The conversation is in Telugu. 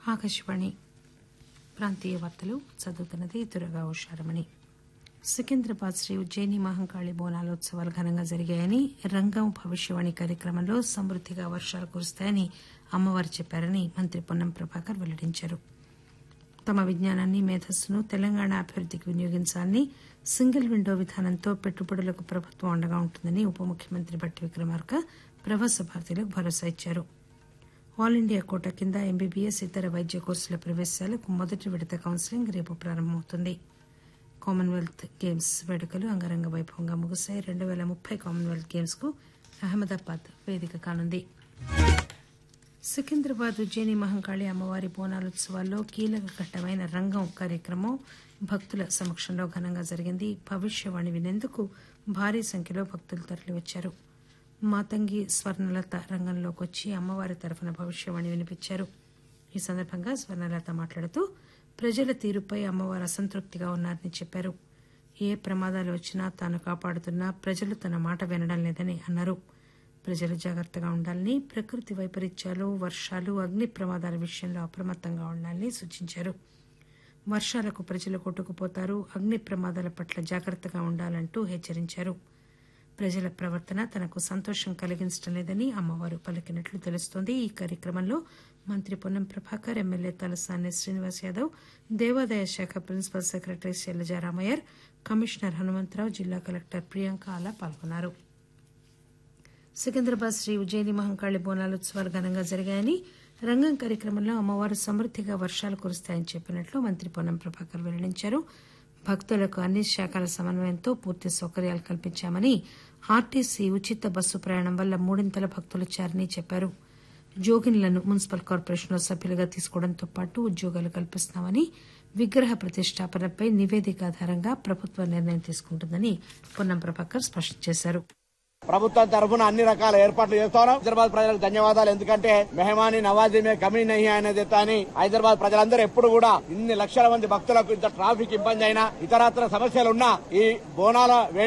ఆకాశవాణి ప్రాంతీయ వార్తలు చదువుతున్నది దురగా ఉషారమణి సికింద్రాబాద్ శ్రీ ఉజ్జయిని మహంకాళి బోనాలోత్సవాలు ఘనంగా జరిగాయని రంగం భవిష్యవాణి కార్యక్రమంలో సమృద్దిగా వర్షాలు కురుస్తాయని అమ్మవారు చెప్పారని మంత్రి పొన్నం ప్రభాకర్ వెల్లడించారు తమ విజ్ఞానాన్ని మేధస్సును తెలంగాణ అభివృద్దికి వినియోగించాలని సింగిల్ విండో విధానంతో పెట్టుబడులకు ప్రభుత్వం అండగా ఉంటుందని ఉప ముఖ్యమంత్రి భట్టి విక్రమార్క ప్రవాస భారతీయులకు భరోసా ఇచ్చారు ఆల్ ఇండియా కోటా కింద ఎంబీబీఎస్ ఇతర వైద్య కోర్సుల ప్రవేశాలకు మొదటి విడత కౌన్సిలింగ్ రేపు ప్రారంభమవుతుంది కామన్వెల్త్ గేమ్స్ వేడుకలు అంగరంగ వైభవంగా ముగిశాయి రెండు పేల ముప్పై కామన్వెల్త్ గేమ్స్ కు అహ్మదాబాద్ వేదిక కానుంది సికింద్రాబాద్ ఉజ్జయిని మహంకాళి అమ్మవారి బోనాలోత్సవాల్లో కీలక ఘట్టమైన రంగం కార్యక్రమం భక్తుల సమక్షంలో ఘనంగా జరిగింది భవిష్యవాణి వినేందుకు భారీ సంఖ్యలో భక్తులు తరలివచ్చారు మాతంగి స్వర్ణలత రంగంలోకి వచ్చి అమ్మవారి తరఫున భవిష్యవాణి వినిపించారు ఈ సందర్భంగా స్వర్ణలత మాట్లాడుతూ ప్రజల తీరుపై అమ్మవారు అసంతృప్తిగా ఉన్నారని చెప్పారు ఏ ప్రమాదాలు వచ్చినా తాను కాపాడుతున్నా ప్రజలు తన మాట వినడం లేదని అన్నారు ప్రజలు జాగ్రత్తగా ఉండాలని ప్రకృతి వైపరీత్యాలు వర్షాలు అగ్ని ప్రమాదాల విషయంలో అప్రమత్తంగా ఉండాలని సూచించారు వర్షాలకు ప్రజలు కొట్టుకుపోతారు అగ్ని ప్రమాదాల పట్ల జాగ్రత్తగా ఉండాలంటూ హెచ్చరించారు ప్రజల ప్రవర్తన తనకు సంతోషం కలిగించడం లేదని అమ్మవారు పలికినట్లు తెలుస్తోంది ఈ కార్యక్రమంలో మంత్రి పొన్నం ప్రభాకర్ ఎమ్మెల్యే తలసాని శ్రీనివాస్ యాదవ్ దేవాదాయ శాఖ principal secretary Shailaja Ramaiyer commissioner Hanumantharao జిల్లా కలెక్టర్ ప్రియాంక ఆలా పాల్గొన్నారు సికింద్రాబాద్ శ్రీ ఉజ్జయిని మహంకాళి బోనాలోత్సవాలు ఘనంగా జరిగాయని రంగం కార్యక్రమంలో అమ్మవారు సమృద్దిగా వర్షాలు కురుస్తాయని చెప్పినట్లు మంత్రి పొన్నం ప్రభాకర్ వెల్లడించారు భక్తులకు అన్ని శాఖల సమన్వయంతో పూర్తి సౌకర్యాలు కల్పించామని ఆర్టీసీ ఉచిత బస్సు ప్రయాణం వల్ల మూడింతల భక్తులొచ్చారని చెప్పారు జోగిన్లను మున్సిపల్ కార్పొరేషన్లో సభ్యులుగా తీసుకోవడంతో పాటు ఉద్యోగాలు కల్పిస్తున్నామని విగ్రహ ప్రతిష్టాపనపై నివేదిక ఆధారంగా ప్రభుత్వం నిర్ణయం తీసుకుంటుందని పొన్నం ప్రభాకర్ స్పష్టం చేశారు ప్రభుత్వం తరఫున అన్ని రకాల ఏర్పాట్లు చేస్తాను హైదరాబాద్ ప్రజలకు ధన్యవాదాలు ఎందుకంటే మెహమాని నవాజీ మే కమీ నహి అనేది అని హైదరాబాద్ ప్రజలందరూ ఎప్పుడు కూడా ఇన్ని లక్షల మంది భక్తులకు ఇంత ట్రాఫిక్ ఇబ్బంది అయినా ఇతరత్ర సమస్యలు ఉన్నా ఈ బోనాల